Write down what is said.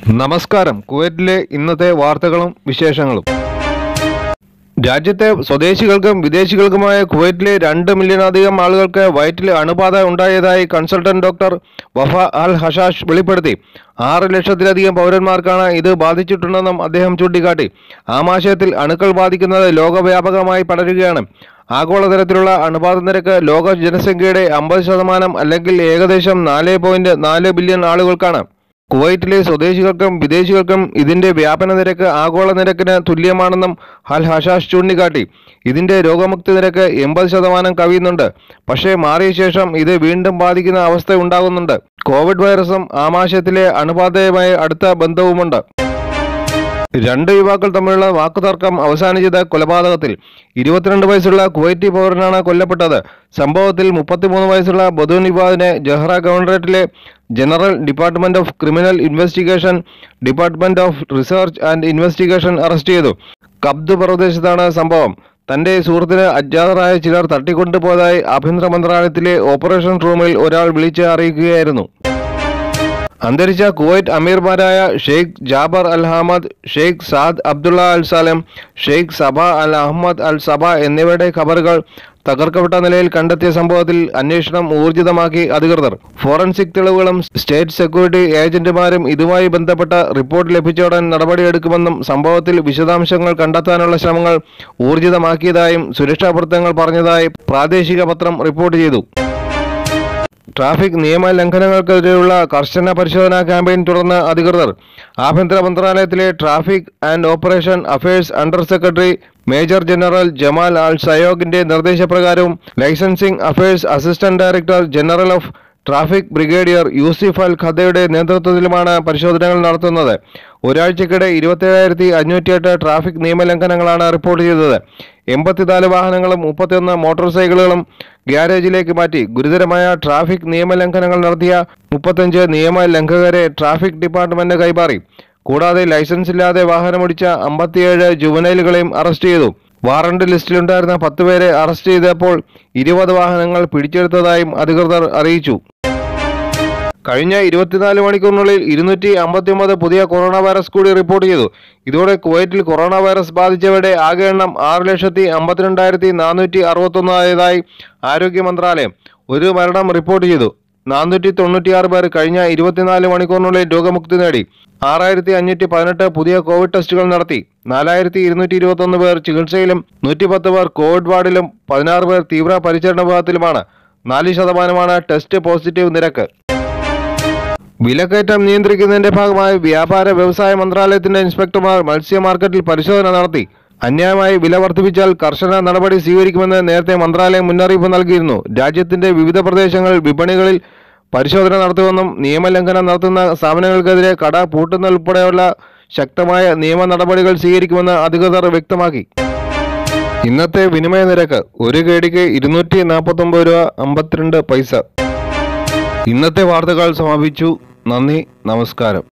നമസ്കാരം കുവൈറ്റിലെ ഇന്നത്തെ വാർത്തകളും വിശേഷങ്ങളും രാജ്യത്തെ സ്വദേശികൾക്കും വിദേശികൾക്കുമായ കുവൈറ്റിലെ രണ്ട് മില്യണധികം ആളുകൾക്ക് വയറ്റിൽ അണുബാധ ഉണ്ടായതായി consultant doctor Wafa al Hashash വെളിപ്പെടുത്തി ആറ് ലക്ഷത്തിലധികം പൗരന്മാർക്കാണ് ഇത് ബാധിച്ചിട്ടുണ്ടെന്നും അദ്ദേഹം ചൂണ്ടിക്കാട്ടി ആമാശയത്തിൽ അണുക്കൾ ബാധിക്കുന്നത് ലോകവ്യാപകമായി പടരുകയാണ് ആഗോളതലത്തിലുള്ള അണുബാധ നിരക്ക് ലോക ജനസംഖ്യയുടെ അമ്പത് ശതമാനം അല്ലെങ്കിൽ ഏകദേശം നാല് പോയിന്റ് നാല് ബില്യൺ ആളുകൾക്കാണ് കുവൈറ്റിലെ സ്വദേശികൾക്കും വിദേശികൾക്കും ഇതിന്റെ വ്യാപന നിരക്ക് ആഗോള നിരക്കിന് തുല്യമാണെന്നും അൽ ഹഷാഷ് ചൂണ്ടിക്കാട്ടി ഇതിന്റെ രോഗമുക്തി നിരക്ക് എൺപത് ശതമാനം കവിയുന്നുണ്ട് പക്ഷേ മാറിയ ശേഷം ഇത് വീണ്ടും ബാധിക്കുന്ന അവസ്ഥ ഉണ്ടാകുന്നുണ്ട് കോവിഡ് വൈറസും ആമാശയത്തിലെ അണുബാധയുമായി അടുത്ത ബന്ധവുമുണ്ട് രണ്ട് യുവാക്കൾ തമ്മിലുള്ള വാക്കുതർക്കം അവസാനിച്ചത് കൊലപാതകത്തിൽ ഇരുപത്തിരണ്ട് വയസ്സുള്ള കുവൈറ്റി പൗരനാണ് കൊല്ലപ്പെട്ടത് സംഭവത്തിൽ മുപ്പത്തിമൂന്ന് വയസ്സുള്ള ബദൂൻ ഇബാദിനെ ജഹ്റ ഗവർണറേറ്റിലെ general department of criminal investigation department of research and investigation arrest ചെയ്തു കബ്ദ് പ്രദേശത്താണ് സംഭവം തന്റെ സുഹൃത്തിന് അജ്ഞാതരായ ചിലർ തട്ടിക്കൊണ്ടുപോയതായി ആഭ്യന്തര മന്ത്രാലയത്തിലെ ഓപ്പറേഷൻ റൂമിൽ ഒരാൾ വിളിച്ച് അറിയിക്കുകയായിരുന്നു അന്തരിച്ച കുവൈറ്റ് അമീർമാരായ Sheikh Jaber al Ahmad Sheikh Saad Abdullah al Salem Sheikh Sabah al Ahmad al Sabah എന്നിവരുടെ ഖബറുകൾ തകർക്കപ്പെട്ട നിലയിൽ കണ്ടെത്തിയ സംഭവത്തിൽ അന്വേഷണം ഊർജിതമാക്കി അധികൃതർ ഫോറൻസിക് തെളിവുകളും സ്റ്റേറ്റ് സെക്യൂരിറ്റി ഏജന്റുമാരും ഇതുമായി ബന്ധപ്പെട്ട റിപ്പോർട്ട് ലഭിച്ചോടൻ നടപടിയെടുക്കുമെന്നും സംഭവത്തിൽ വിശദാംശങ്ങൾ കണ്ടെത്താനുള്ള ശ്രമങ്ങൾ ഊർജിതമാക്കിയതായും സുരക്ഷാ വൃത്തങ്ങൾ പറഞ്ഞതായി പ്രാദേശിക പത്രം റിപ്പോർട്ട് ചെയ്തു ട്രാഫിക് നിയമ ലംഘനങ്ങൾക്കെതിരെയുള്ള കർശന പരിശോധനാ ക്യാമ്പയിൻ തുടർന്ന് അധികൃതർ ആഭ്യന്തര മന്ത്രാലയത്തിലെ traffic and operation affairs under secretary major general Jamal al സയോഗിന്റെ നിർദ്ദേശപ്രകാരവും licensing affairs assistant director general of traffic brigadier Yousef al ഖദയുടെ നേതൃത്വത്തിലുമാണ് പരിശോധനകൾ നടത്തുന്നത് ഒരാഴ്ചക്കിടെ ഇരുപത്തേഴായിരത്തി അഞ്ഞൂറ്റിയെട്ട് ട്രാഫിക് നിയമലംഘനങ്ങളാണ് റിപ്പോർട്ട് ചെയ്തത് എൺപത്തിനാല് വാഹനങ്ങളും മുപ്പത്തിയൊന്ന് മോട്ടോർ സൈക്കിളുകളും ഗ്യാരേജിലേക്ക് മാറ്റി ഗുരുതരമായ ട്രാഫിക് നിയമലംഘനങ്ങൾ നടത്തിയ മുപ്പത്തഞ്ച് നിയമലംഘകരെ ട്രാഫിക് ഡിപ്പാർട്ട്മെന്റ് കൈമാറി കൂടാതെ ലൈസൻസ് ഇല്ലാതെ വാഹനമോടിച്ച അമ്പത്തിയേഴ് ജുവനൈലുകളെയും അറസ്റ്റ് ചെയ്തു വാറണ്ട് ലിസ്റ്റിലുണ്ടായിരുന്ന പത്ത് പേരെ അറസ്റ്റ് ചെയ്തപ്പോൾ ഇരുപത് വാഹനങ്ങൾ പിടിച്ചെടുത്തതായും അധികൃതർ അറിയിച്ചു കഴിഞ്ഞ ഇരുപത്തിനാല് മണിക്കൂറിനുള്ളിൽ ഇരുന്നൂറ്റി അമ്പത്തിയൊമ്പത് പുതിയ കൊറോണ വൈറസ് കൂടി റിപ്പോർട്ട് ചെയ്തു ഇതോടെ കുവൈറ്റിൽ കൊറോണ വൈറസ് ബാധിച്ചവരുടെ ആകെ എണ്ണം ആറ് ലക്ഷത്തി അമ്പത്തിരണ്ടായിരത്തി നാനൂറ്റി അറുപത്തൊന്നായതായി ആരോഗ്യ മന്ത്രാലയം ഒരു മരണം റിപ്പോർട്ട് ചെയ്തു നാനൂറ്റി തൊണ്ണൂറ്റിയാറ് പേർ കഴിഞ്ഞ ഇരുപത്തിനാല് മണിക്കൂറിനുള്ളിൽ രോഗമുക്തി നേടി ആറായിരത്തി അഞ്ഞൂറ്റി പതിനെട്ട് പുതിയ കോവിഡ് ടെസ്റ്റുകൾ നടത്തി നാലായിരത്തി ഇരുന്നൂറ്റി ഇരുപത്തൊന്ന് പേർ ചികിത്സയിലും നൂറ്റിപ്പത്ത് പേർ കോവിഡ് വാർഡിലും പതിനാറ് പേർ തീവ്ര പരിചരണ വിഭാഗത്തിലുമാണ് നാല് ശതമാനമാണ് ടെസ്റ്റ് പോസിറ്റീവ് നിരക്ക് വിലക്കയറ്റം നിയന്ത്രിക്കുന്നതിന്റെ ഭാഗമായി വ്യാപാര വ്യവസായ മന്ത്രാലയത്തിന്റെ ഇൻസ്പെക്ടർമാർ മത്സ്യ മാർക്കറ്റിൽ പരിശോധന നടത്തി അന്യായമായി വില വർദ്ധിപ്പിച്ചാൽ കർശന നടപടി സ്വീകരിക്കുമെന്ന് നേരത്തെ മന്ത്രാലയം മുന്നറിയിപ്പ് നൽകിയിരുന്നു രാജ്യത്തിന്റെ വിവിധ പ്രദേശങ്ങളിൽ വിപണികളിൽ പരിശോധന നടത്തുമെന്നും നിയമലംഘനം നടത്തുന്ന സ്ഥാപനങ്ങൾക്കെതിരെ കട പൂട്ടുന്നതുൾപ്പെടെയുള്ള ശക്തമായ നിയമ നടപടികൾ സ്വീകരിക്കുമെന്ന് അധികൃതർ വ്യക്തമാക്കി ഇന്നത്തെ വിനിമയ നിരക്ക് ഒരു കേടിക്ക് ഇരുന്നൂറ്റി നാൽപ്പത്തൊമ്പത് രൂപ അമ്പത്തിരണ്ട് പൈസ ഇന്നത്തെ വാർത്തകൾ സമാപിച്ചു നന്ദി നമസ്കാരം